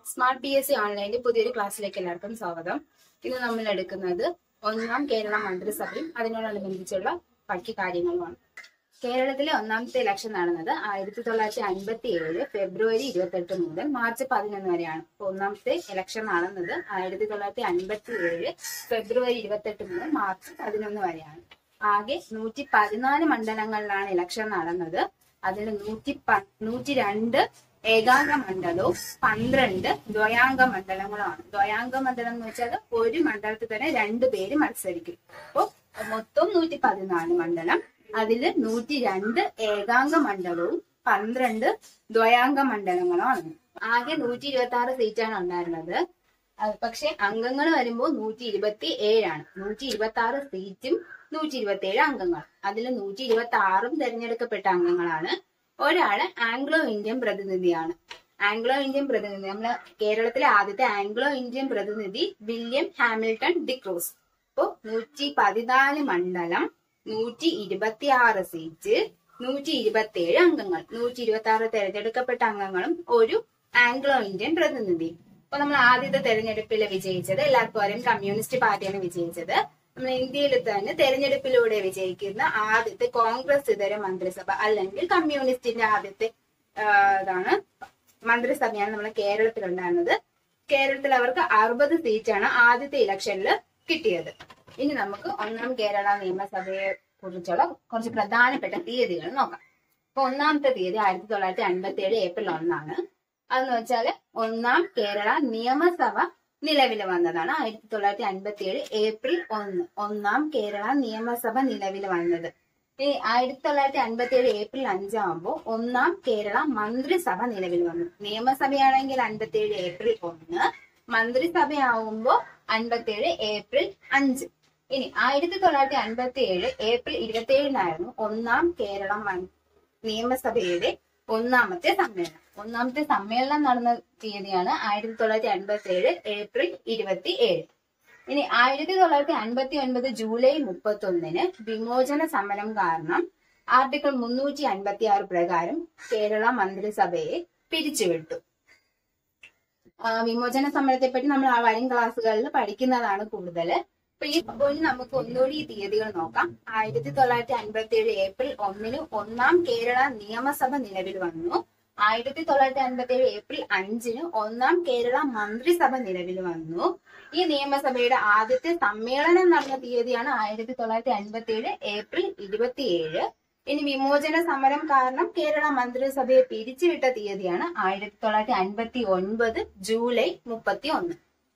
smart P S C ഓൺലൈനിന്റെ പുതിയൊരു ക്ലാസ്സിലേക്ക് എല്ലാവർക്കും സ്വാഗതം ഇന്ന് നമ്മൾ എടുക്കുന്നത് ഒന്നാം കേരള മന്ത്രിസഭയും അതിനോടനുബന്ധിച്ചുള്ള ബാക്കി കാര്യങ്ങളുമാണ് കേരളത്തിലെ ഒന്നാമത്തെ ഇലക്ഷൻ നടന്നത് ആയിരത്തി തൊള്ളായിരത്തി അൻപത്തി ഏഴ് ഫെബ്രുവരി ഇരുപത്തെട്ട് മുതൽ മാർച്ച് പതിനൊന്ന് വരെയാണ് അപ്പൊ ഒന്നാമത്തെ ഇലക്ഷൻ നടന്നത് ആയിരത്തി തൊള്ളായിരത്തി അൻപത്തി ഏഴ് ഫെബ്രുവരി ഇരുപത്തെട്ട് മുതൽ മാർച്ച് പതിനൊന്ന് വരെയാണ് ആകെ നൂറ്റി പതിനാല് മണ്ഡലങ്ങളിലാണ് ഇലക്ഷൻ നടന്നത് അതിൽ നൂറ്റി പ നൂറ്റി രണ്ട് ഏകാംഗ മണ്ഡലവും പന്ത്രണ്ട് ദ്വയാംഗ മണ്ഡലങ്ങളുമാണ് ദ്വയാംഗ മണ്ഡലം എന്ന് വെച്ചാൽ ഒരു മണ്ഡലത്തിൽ തന്നെ രണ്ടു പേര് മത്സരിക്കും അപ്പോ മൊത്തം നൂറ്റി പതിനാല് മണ്ഡലം അതില് നൂറ്റി രണ്ട് ഏകാംഗ മണ്ഡലവും പന്ത്രണ്ട് ദ്വയാംഗ മണ്ഡലങ്ങളുമാണ് ആകെ നൂറ്റി ഇരുപത്തി ആറ് സീറ്റാണ് ഉണ്ടായിരുന്നത് അത് പക്ഷെ അംഗങ്ങൾ വരുമ്പോൾ നൂറ്റി ഇരുപത്തി ഏഴാണ് നൂറ്റി ഇരുപത്തി ആറ് സീറ്റും നൂറ്റി ഇരുപത്തി ഏഴ് അംഗങ്ങൾ അതിൽ നൂറ്റി ഇരുപത്തി ആറും തെരഞ്ഞെടുക്കപ്പെട്ട അംഗങ്ങളാണ് ഒരാള് ആംഗ്ലോ ഇന്ത്യൻ പ്രതിനിധിയാണ് ആംഗ്ലോ ഇന്ത്യൻ പ്രതിനിധി നമ്മള് കേരളത്തിലെ ആദ്യത്തെ ആംഗ്ലോ ഇന്ത്യൻ പ്രതിനിധി വില്യം ഹാമിൽട്ടൺ ഡിക്രൂസ് അപ്പോ നൂറ്റി പതിനാല് മണ്ഡലം നൂറ്റി ഇരുപത്തി ആറ് സീറ്റ് നൂറ്റി ഇരുപത്തി ഏഴ് അംഗങ്ങൾ നൂറ്റി ഇരുപത്തി ആറ് തെരഞ്ഞെടുക്കപ്പെട്ട അംഗങ്ങളും ഒരു ആംഗ്ലോ ഇന്ത്യൻ പ്രതിനിധി അപ്പൊ നമ്മൾ ആദ്യത്തെ തെരഞ്ഞെടുപ്പിൽ വിജയിച്ചത് എല്ലാവർക്കും അറിയാം കമ്മ്യൂണിസ്റ്റ് പാർട്ടിയാണ് വിജയിച്ചത് നമ്മൾ ഇന്ത്യയിൽ തന്നെ തെരഞ്ഞെടുപ്പിലൂടെ വിജയിക്കുന്ന ആദ്യത്തെ കോൺഗ്രസ് ഇതര മന്ത്രിസഭ അല്ലെങ്കിൽ കമ്മ്യൂണിസ്റ്റിന്റെ ആദ്യത്തെ ആ, ഇതാണ് മന്ത്രിസഭയാണ് നമ്മുടെ കേരളത്തിലുണ്ടായിരുന്നത് കേരളത്തിൽ അവർക്ക് അറുപത് സീറ്റാണ് ആദ്യത്തെ ഇലക്ഷനിൽ കിട്ടിയത് ഇനി നമുക്ക് ഒന്നാം കേരള നിയമസഭയെ കുറിച്ചുള്ള കുറച്ച് പ്രധാനപ്പെട്ട തീയതികൾ നോക്കാം അപ്പൊ ഒന്നാമത്തെ തീയതി ആയിരത്തി തൊള്ളായിരത്തി അൻപത്തി ഏഴ് ഏപ്രിൽ ഒന്നാണ് അതെന്ന് വെച്ചാല് ഒന്നാം കേരള നിയമസഭ നിലവിൽ വന്നതാണ് ആയിരത്തി തൊള്ളായിരത്തി അൻപത്തി ഏഴ് ഏപ്രിൽ ഒന്ന് ഒന്നാം കേരള നിയമസഭ നിലവിൽ വന്നത് ഈ ആയിരത്തി തൊള്ളായിരത്തി അൻപത്തി ഏഴ് ഏപ്രിൽ അഞ്ചാകുമ്പോൾ ഒന്നാം കേരള മന്ത്രിസഭ നിലവിൽ വന്നു നിയമസഭയാണെങ്കിൽ അൻപത്തി ഏഴ് ഏപ്രിൽ ഒന്ന് മന്ത്രിസഭയാവുമ്പോൾ അൻപത്തി ഏഴ് ഏപ്രിൽ അഞ്ച് ഇനി ആയിരത്തി തൊള്ളായിരത്തി അൻപത്തി ഏഴ് ഏപ്രിൽ ഇരുപത്തി ഏഴിനായിരുന്നു ഒന്നാം കേരള മൻ- നിയമസഭയുടെ ഒന്നാമത്തെ സമ്മേളനം ഒന്നാമത്തെ സമ്മേളനം നടന്ന തീയതിയാണ് ആയിരത്തി തൊള്ളായിരത്തി അൻപത്തി ഏഴ് ഏപ്രിൽ ഇരുപത്തി ഏഴ് ഇനി ആയിരത്തി തൊള്ളായിരത്തി അൻപത്തി ഒൻപത് ജൂലൈ മുപ്പത്തി ഒന്നിന് വിമോചന സമരം കാരണം ആർട്ടിക്കിൾ മുന്നൂറ്റി അൻപത്തി ആറ് പ്രകാരം കേരള മന്ത്രിസഭയെ പിരിച്ചുവിട്ടു ആ, വിമോചന സമരത്തെ പറ്റി നമ്മൾ ആ വരും ക്ലാസ്സുകളിൽ പഠിക്കുന്നതാണ് കൂടുതൽ അപ്പൊ ഈ ഇനി നമുക്ക് ഒന്നുകൂടി ഈ തീയതികൾ നോക്കാം ആയിരത്തി തൊള്ളായിരത്തി അൻപത്തി ഏഴ് ഏപ്രിൽ ഒന്നിന് ഒന്നാം കേരള നിയമസഭ നിലവിൽ വന്നു ആയിരത്തി തൊള്ളായിരത്തി അൻപത്തി ഏഴ് ഏപ്രിൽ അഞ്ചിന് ഒന്നാം കേരള മന്ത്രിസഭ നിലവിൽ വന്നു ഈ നിയമസഭയുടെ ആദ്യത്തെ സമ്മേളനം നടന്ന തീയതിയാണ് ആയിരത്തി തൊള്ളായിരത്തി അൻപത്തി ഏഴ് ഏപ്രിൽ ഇരുപത്തിയേഴ് ഇനി വിമോചന സമരം കാരണം കേരള മന്ത്രിസഭയെ പിരിച്ചുവിട്ട തീയതിയാണ് ആയിരത്തി തൊള്ളായിരത്തി അൻപത്തി ഒൻപത് ജൂലൈ മുപ്പത്തി ഒന്ന്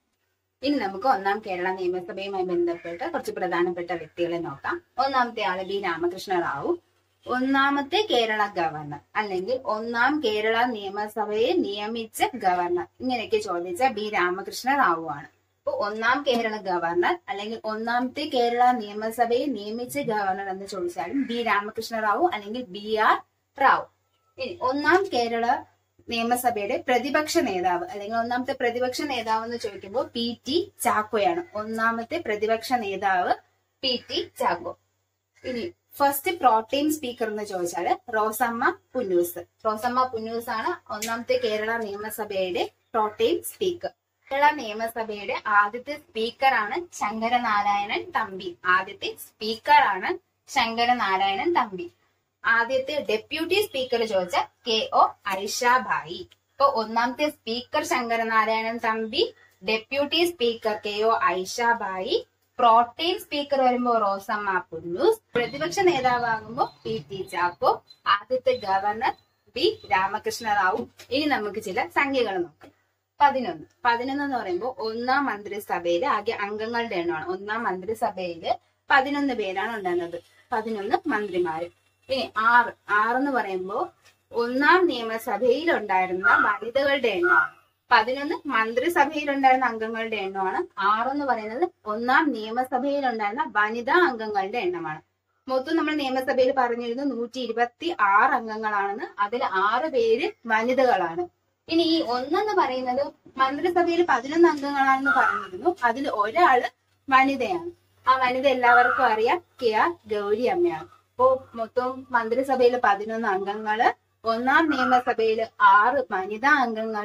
ഇനി നമുക്ക് ഒന്നാം കേരള നിയമസഭയുമായി ബന്ധപ്പെട്ട കുറച്ച് പ്രധാനപ്പെട്ട വ്യക്തികളെ നോക്കാം ഒന്നാമത്തെ ആള് ബി രാമകൃഷ്ണ റാവു ഒന്നാമത്തെ കേരള ഗവർണർ അല്ലെങ്കിൽ ഒന്നാം കേരള നിയമസഭയെ നിയമിച്ച ഗവർണർ ഇങ്ങനെയൊക്കെ ചോദിച്ച ബി രാമകൃഷ്ണ റാവു ആണ് അപ്പൊ ഒന്നാം കേരള ഗവർണർ അല്ലെങ്കിൽ ഒന്നാമത്തെ കേരള നിയമസഭയെ നിയമിച്ച ഗവർണർ എന്ന് ചോദിച്ചാലും ബി രാമകൃഷ്ണ റാവു അല്ലെങ്കിൽ ബി ആർ റാവു ഇനി ഒന്നാം കേരള നിയമസഭയുടെ പ്രതിപക്ഷ നേതാവ് അല്ലെങ്കിൽ ഒന്നാമത്തെ പ്രതിപക്ഷ നേതാവ് എന്ന് ചോദിക്കുമ്പോൾ പി ടി ചാക്കോയാണ് ഒന്നാമത്തെ പ്രതിപക്ഷ നേതാവ് പി ടി ചാക്കോ ഇനി ഫസ്റ്റ് പ്രോട്ടീൻ സ്പീക്കർ എന്ന് ചോദിച്ചാല് റോസമ്മ പുന്നൂസ് റോസമ്മ പുന്നൂസ് ആണ് ഒന്നാമത്തെ കേരള നിയമസഭയുടെ പ്രോട്ടീൻ സ്പീക്കർ കേരള നിയമസഭയുടെ ആദ്യത്തെ സ്പീക്കറാണ് ശങ്കരനാരായണൻ തമ്പി ആദ്യത്തെ സ്പീക്കറാണ് ശങ്കരനാരായണൻ തമ്പി ആദ്യത്തെ ഡെപ്യൂട്ടി സ്പീക്കർ ചോദിച്ച കെ ഒ ഐഷാബായി ഇപ്പൊ ഒന്നാമത്തെ speaker Sankaranarayanan Thampi deputy speaker K O Aishabai protem speaker വരുമ്പോ റോസമ്മ പുന്നൂസ് പ്രതിപക്ഷ നേതാവാകുമ്പോ പി ടി ചാക്കോ ആദ്യത്തെ ഗവർണർ ബി രാമകൃഷ്ണ റാവു ഇനി നമുക്ക് ചില സംഖ്യകൾ നോക്കാം പതിനൊന്ന് പതിനൊന്ന് എന്ന് പറയുമ്പോൾ ഒന്നാം മന്ത്രിസഭയിലെ ആകെ അംഗങ്ങളുടെ എണ്ണമാണ് ഒന്നാം മന്ത്രിസഭയില് പതിനൊന്ന് പേരാണ് ഉണ്ടായിരുന്നത് പതിനൊന്ന് മന്ത്രിമാര് ഇനി ആറ് ആറ് എന്ന് പറയുമ്പോൾ ഒന്നാം നിയമസഭയിൽ ഉണ്ടായിരുന്ന വനിതകളുടെ എണ്ണമാണ് പതിനൊന്ന് മന്ത്രിസഭയിൽ ഉണ്ടായിരുന്ന അംഗങ്ങളുടെ എണ്ണമാണ് ആറ് എന്ന് പറയുന്നത് ഒന്നാം നിയമസഭയിൽ ഉണ്ടായിരുന്ന വനിതാ അംഗങ്ങളുടെ എണ്ണമാണ് മൊത്തം നമ്മൾ നിയമസഭയിൽ പറഞ്ഞിരുന്നു നൂറ്റി ഇരുപത്തി ആറ് അംഗങ്ങളാണെന്ന് അതിൽ ആറ് പേര് വനിതകളാണ് ഇനി ഈ ഒന്നെന്ന് പറയുന്നത് മന്ത്രിസഭയിൽ പതിനൊന്ന് അംഗങ്ങളാണെന്ന് പറഞ്ഞിരുന്നു അതിൽ ഒരാള് വനിതയാണ് ആ വനിത എല്ലാവർക്കും അറിയാം കെ ആർ ഗൗരി അമ്മയാണ് അപ്പോ മൊത്തം മന്ത്രിസഭയിൽ പതിനൊന്ന് അംഗങ്ങള് ഒന്നാം നിയമസഭയിൽ ആറ് വനിതാ അംഗങ്ങള്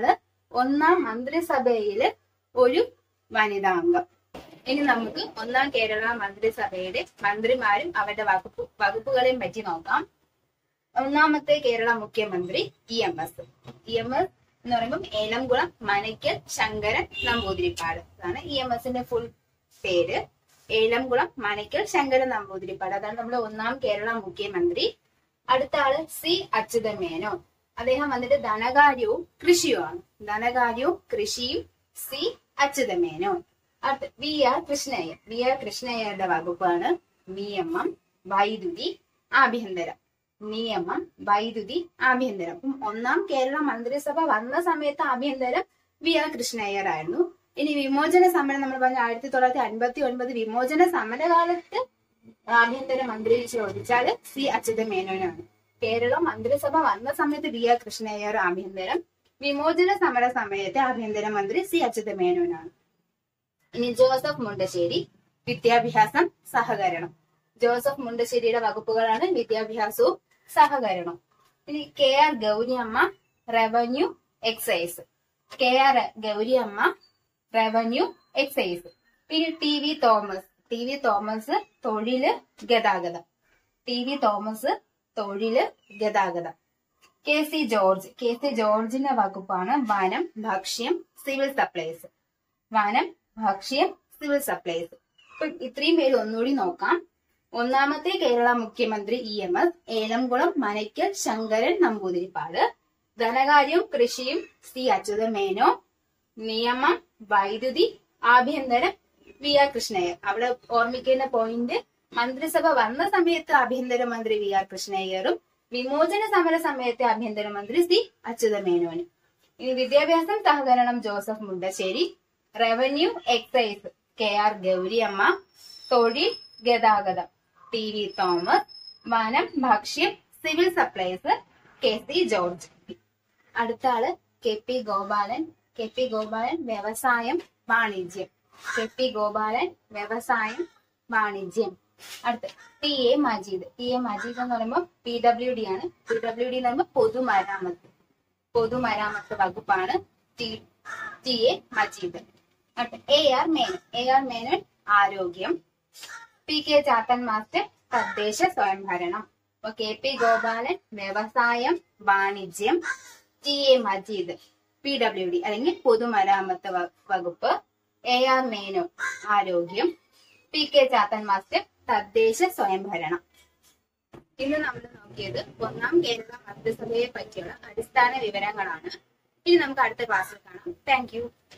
ഒന്നാം മന്ത്രിസഭയില് ഒരു വനിതാ അംഗം ഇനി നമുക്ക് ഒന്നാം കേരള മന്ത്രിസഭയുടെ മന്ത്രിമാരും അവരുടെ വകുപ്പ് വകുപ്പുകളെയും പറ്റി നോക്കാം ഒന്നാമത്തെ കേരള മുഖ്യമന്ത്രി E M S E M S എന്ന് പറയുമ്പോൾ ഏലംകുളം മനയ്ക്കൽ ശങ്കരൻ നമ്പൂതിരിപ്പാട് അതാണ് ഇ എം എസിന്റെ ഫുൾ പേര് ഏലംകുളം മനയ്ക്കൽ ശങ്കരൻ നമ്പൂതിരിപ്പാട് അതാണ് നമ്മുടെ ഒന്നാം കേരള മുഖ്യമന്ത്രി അടുത്ത ആള് സി അച്യുതൻ മേനോൻ അദ്ദേഹം വന്നിട്ട് ധനകാര്യവും കൃഷിയുമാണ് ധനകാര്യവും കൃഷിയും സി അച്യുതൻ മേനോൻ അടുത്ത V R Krishnaiyer V R കൃഷ്ണയ്യരുടെ വകുപ്പാണ് നിയമം വൈദ്യുതി ആഭ്യന്തരം നിയമം വൈദ്യുതി ആഭ്യന്തരം അപ്പം ഒന്നാം കേരള മന്ത്രിസഭ വന്ന സമയത്ത് ആഭ്യന്തരം വി ആർ കൃഷ്ണയ്യർ ആയിരുന്നു ഇനി വിമോചന സമരം നമ്മൾ പറഞ്ഞ ആയിരത്തി തൊള്ളായിരത്തി അൻപത്തി ഒൻപത് വിമോചന സമരകാലത്ത് ആഭ്യന്തര മന്ത്രി ചോദിച്ചാല് സി അച്യുത മേനോനാണ് കേരള മന്ത്രിസഭ വന്ന സമയത്ത് വി ആർ കൃഷ്ണയ്യർ ആഭ്യന്തരം വിമോചന സമര സമയത്ത് ആഭ്യന്തര മന്ത്രി സി അച്യുത മേനോനാണ് ഇനി ജോസഫ് മുണ്ടശ്ശേരി വിദ്യാഭ്യാസം സഹകരണം ജോസഫ് മുണ്ടശ്ശേരിയുടെ വകുപ്പുകളാണ് വിദ്യാഭ്യാസവും സഹകരണവും ഇനി K R Gowriamma revenue excise K R Gowriamma revenue excise പിന്നെ T V Thomas T V Thomas തൊഴില് ഗതാഗതം ടി വി തോമസ് തൊഴില് ഗതാഗതം K C George K C ജോർജിന്റെ വകുപ്പാണ് വനം ഭക്ഷ്യം സിവിൽ സപ്ലൈസ് വനം ഭക്ഷ്യം സിവിൽ സപ്ലൈസ് ഇപ്പൊ ഇത്രയും പേര് ഒന്നുകൂടി നോക്കാം ഒന്നാമത്തെ കേരള മുഖ്യമന്ത്രി E M S Elamkulam Manakkal Sankaran Namboodiripad ധനകാര്യവും കൃഷിയും സി അച്യുത മേനോ നിയമം വൈദ്യുതി ആഭ്യന്തരം വി ആർ കൃഷ്ണയ്യർ അവിടെ ഓർമ്മിക്കേണ്ട പോയിന്റ് മന്ത്രിസഭ വന്ന സമയത്ത് ആഭ്യന്തരമന്ത്രി വി ആർ കൃഷ്ണയ്യറും വിമോചന സമര സമയത്തെ ആഭ്യന്തരമന്ത്രി സി അച്യുത മേനോനും ഇനി വിദ്യാഭ്യാസം സഹകരണം Joseph Mundassery revenue excise K R Gowriamma തൊഴിൽ ഗതാഗതം ടി വി തോമസ് വനം ഭക്ഷ്യം civil supplies K C George അടുത്ത ആള് K P Gopalan K P Gopalan വ്യവസായം വാണിജ്യം കെ പി ഗോപാലൻ വ്യവസായം വാണിജ്യം അടുത്ത T A Majeed T A Majeed എന്ന് പറയുമ്പോൾ പി ഡബ്ല്യു ഡി ആണ് പി ഡബ്ല്യു ഡി എന്ന് പറയുമ്പോൾ പൊതുമരാമത്ത് പൊതുമരാമത്ത് വകുപ്പാണ് ടി ടി എ മജീദ് അടുത്ത A R Menon A R Menon ആരോഗ്യം പി കെ ചാത്തൻ മാസ്റ്റർ തദ്ദേശ സ്വയംഭരണം അപ്പൊ കെ പി ഗോപാലൻ വ്യവസായം വാണിജ്യം T A Majeed P W D അല്ലെങ്കിൽ പൊതുമരാമത്ത് വ- വകുപ്പ് എ ആർ മേനു ആരോഗ്യം പി കെ ചാത്തൻ മാസ്റ്റർ തദ്ദേശ സ്വയംഭരണം ഇന്ന് നമ്മൾ നോക്കിയത് ഒന്നാം കേരള മന്ത്രിസഭയെ പറ്റിയുള്ള അടിസ്ഥാന വിവരങ്ങളാണ് ഇനി നമുക്ക് അടുത്ത ക്ലാസ്സിൽ കാണാം താങ്ക് യു